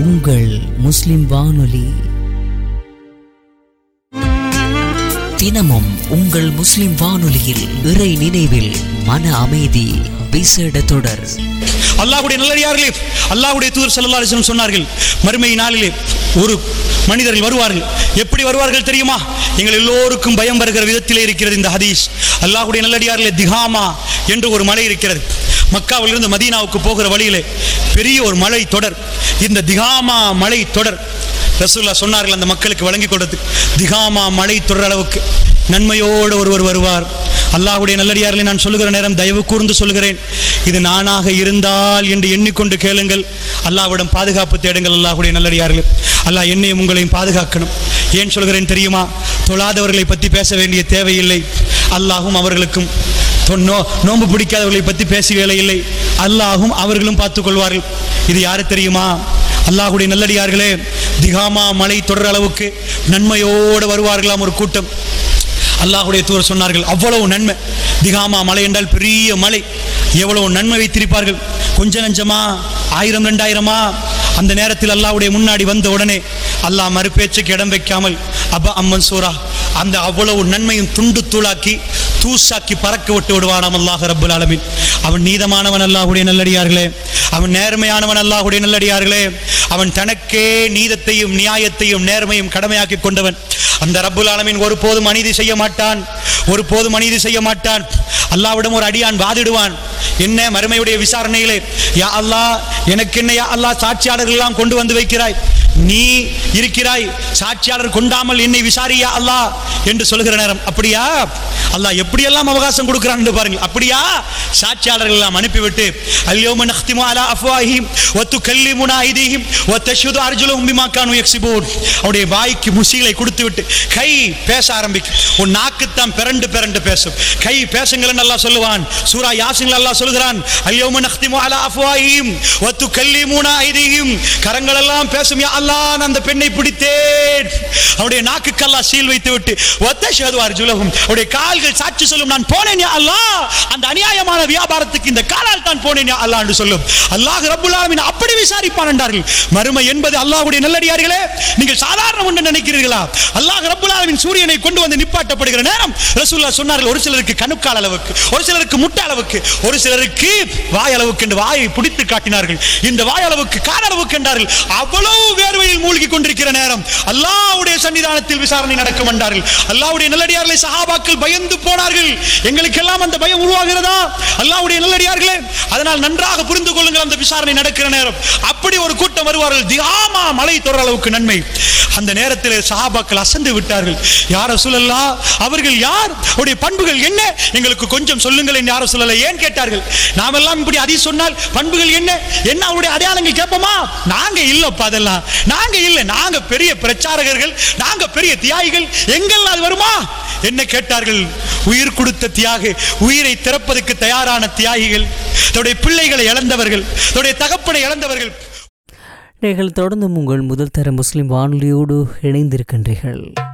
உங்கள் முஸ்லிம் வானொலி தினமும் உங்கள் முஸ்லிம் வானொலியில் இறை நினைவில் மன அமைதி விசேட தொடர் அல்லாஹ்வுடைய நல்லடியார்களே அல்லாஹ்வுடைய தூதர் ஸல்லல்லாஹு அலைஹி வஸல்லம் சொன்னார்கள் மறுமை நாளிலே ஒரு மனிதர்கள் வருவார்கள் எப்படி வருவார்கள் தெரியுமா எங்கள் எல்லோருக்கும் பயம் வருகிற விதத்திலே இருக்கிறது இந்த ஹதீஸ் அல்லாஹ்வுடைய நல்லடியார்களே திகாமா என்று ஒரு மலை இருக்கிறது மக்காவிலிருந்து மதீனாவுக்கு போகிற வழியிலே பெரிய ஒரு மலை தொடர் இந்த திகாமா மலை தொடர் ரசூல்லா சொன்னார்கள் அந்த மக்களுக்கு வழங்கி கொடுத்து திகாமா மழை தொடர் அளவுக்கு நன்மையோடு ஒருவர் வருவார் அல்லாஹ்வுடைய நல்லடியார்களை நான் சொல்லுகிற நேரம் தயவு கூர்ந்து சொல்கிறேன் இது நானாக இருந்தால் என்று எண்ணிக்கொண்டு கேளுங்கள் அல்லாஹ்விடம் பாதுகாப்பு தேடுங்கள் அல்லாஹ்வுடைய நல்லடியார்களே அல்லாஹ் என்னையும் உங்களையும் பாதுகாக்கணும் ஏன் சொல்கிறேன் தெரியுமா தொழாதவர்களை பற்றி பேச வேண்டிய தேவையில்லை அல்லாஹும் அவர்களுக்கும் தொ- நோ நோன்பு பிடிக்காதவர்களை பற்றி பேச வேலை இல்லை அல்லாஹும் அவர்களும் பார்த்துக் கொள்வார்கள் இது யாரு தெரியுமா அல்லாஹ்வுடைய நல்லடியார்களே திகாமா மலை தொடர் அளவுக்கு நன்மையோடு வருவார்களாம் ஒரு கூட்டம் அல்லாஹ்வுடைய தூதர் சொன்னார்கள் அவ்வளவு நன்மை திகாமா மலை என்றால் பெரிய மலை எவ்வளவு நன்மை வைத்திருப்பார்கள் கொஞ்ச நஞ்சமா ஆயிரம் ரெண்டாயிரமா அந்த நேரத்தில் அல்லாஹ்வுடைய முன்னாடி வந்த உடனே அல்லாஹ் மறுபேச்சுக்கு இடம் வைக்காமல் அப்ப அம்மன் சூரா அந்த அவ்வளவு நன்மையும் துண்டு தூளாக்கி தூசாக்கி பறக்க விட்டு விடுவானாம் அல்லாஹ் ரப்புல் ஆலமீன் அவன் நீதமானவன் அல்லாஹ்வுடைய நல்லடியார்களே அவன் நேர்மையானவன் அல்லாஹ்வுடைய நல்லடியார்களே அவன் தனக்கே நீதத்தையும் நியாயத்தையும் நேர்மையும் கடமையாக்கி கொண்டவன் அந்த ரப்புல் ஆலமீன் ஒருபோதும் அநீதி செய்ய மாட்டான் ஒருபோதும் அநீதி செய்ய மாட்டான் அல்லாஹ்விடம் ஒரு அடியான் வாதிடுவான் என்ன மறுமையுடைய விசாரணையிலே யா அல்லாஹ் எனக்கு என்ன யா அல்லாஹ் சாட்சியாளர்கள் எல்லாம் கொண்டு வந்து வைக்கிறாய் நீ இருக்கிறாய் சாட்சியாளர் கொண்டாமல் என்னை விசாரியா அல்லாஹ் என்று சொல்லுகிற நேரம் அப்படியா அல்லாஹ் எப்படியெல்லாம் அவகாசம் கொடுக்கிறான் என்று பாருங்கள் அப்படியா சாட்சியாளர்கள் எல்லாம் அனுப்பிவிட்டு அல்யோம நஹ்திமு அலா அஃப்வாஹிம் வ துகல்லிமுனா ஐதீஹிம் வ தஷ்ஹது அர்ஜுலுஹும் பிமா கானு யக்ஸிபூன் அவருடைய வாய்க்கு முசீலை கொடுத்து விட்டு கை பேச ஆரம்பிக்கும் உன் நாக்குத்தான் பிறண்டு பிறண்டு பேசும் கை பேசுங்கள் அல்லாஹ் சொல்லுவான் சூரா யாசின் அல்லாஹ் சொல்கிறான் அல்யோம நஹ்திமு அலா அஃப்வாஹிம் வ துகல்லிமுனா ஐதீஹிம் கரங்கள் எல்லாம் பேசும் யா அல்லாஹ் நான் அந்த பெண்ணை பிடித்தேன் அவருடைய நாக்குக்கு அல்லாஹ் சீல் வைத்து விட்டு ஒத்தஷது அர்ஜுலகும் அவருடைய கால்கள் சாட்சி சொல்லும் நான் போனேன் யா அல்லாஹ் அந்த அநியாயமான வியாபாரத்துக்கு இந்த காலால் தான் போனேன் யா அல்லாஹ் என்று சொல்லும் அல்லாஹ் ரப்புல் ஆலமீன் அப்படி விசாரிப்பான் என்றார்கள் மறுமை என்பது அல்லாஹ்வுடைய நல்லடியார்களே நீங்கள் சாதாரண ஒன்று நினைக்கிறீர்களா அல்லாஹ் ரப்புல் ஆலமீன் சூரியனை கொண்டு வந்து நிப்பாட்டப்படுகிற நேரம் ரசூலுல்லாஹ் சொன்னார்கள் ஒரு சிலருக்கு கணுக்கால் அளவுக்கு ஒரு சிலருக்கு முட்டை அளவுக்கு ஒரு சிலருக்கு வாய் அளவுக்கு என்று வாயை பிடித்து காட்டினார்கள் இந்த வாய் அளவுக்கு கால் அளவுக்கு என்றார்கள் அவ்வளவு வேர்வையில் மூழ்கி கொண்டிருக்கிற நேரம் அல்லாஹ்வுடைய சன்னிதானத்தில் விசாரணை நடக்கும் என்றார்கள் அல்லாஹ்வுடைய நல்லடியார்களை சஹாபாக்கள் பயந்து போனார்கள் எங்களுக்கெல்லாம் அந்த பயம் உருவாகிறதா அல்லாஹ்வுடைய நல்லடியார்களே அதனால் நன்றாக புரிந்து கொள்ளுங்கள் அந்த விசாரணை நடக்கிற நேரம் அப்படி ஒரு கூட்டம் வருவார்கள் திகாமா மலை தொடர் அளவுக்கு நன்மை அந்த நேரத்தில் சஹாபாக்கள் அசந்து விட்டார்கள் யார சொல்லலா அவர்கள் யார் அவருடைய பண்புகள் என்ன எங்களுக்கு கொஞ்சம் சொல்லுங்கள் என்று யார சொல்லல ஏன் கேட்டார்கள் நாமெல்லாம் இப்படி அதி சொன்னால் பண்புகள் என்ன என்ன அவருடைய அடையாளங்கள் கேட்போமா நாங்க இல்லப்பா அதெல்லாம் நாங்க இல்ல நாங்க பெரிய பிரச்சாரகர்கள் நாங்க பெரிய தியாகிகள் எங்கள் அது வருமா என்ன கேட்டார்கள் உயிர் கொடுத்த தியாகி உயிரை திறப்பதற்கு தயாரான தியாகிகள் தன்னுடைய பிள்ளைகளை இழந்தவர்கள் தன்னுடைய தகப்பனை இழந்தவர்கள் நீங்கள் தொடர்ந்து உங்கள் முதல் தர முஸ்லிம் வானொலியோடு இணைந்திருக்கின்றீர்கள்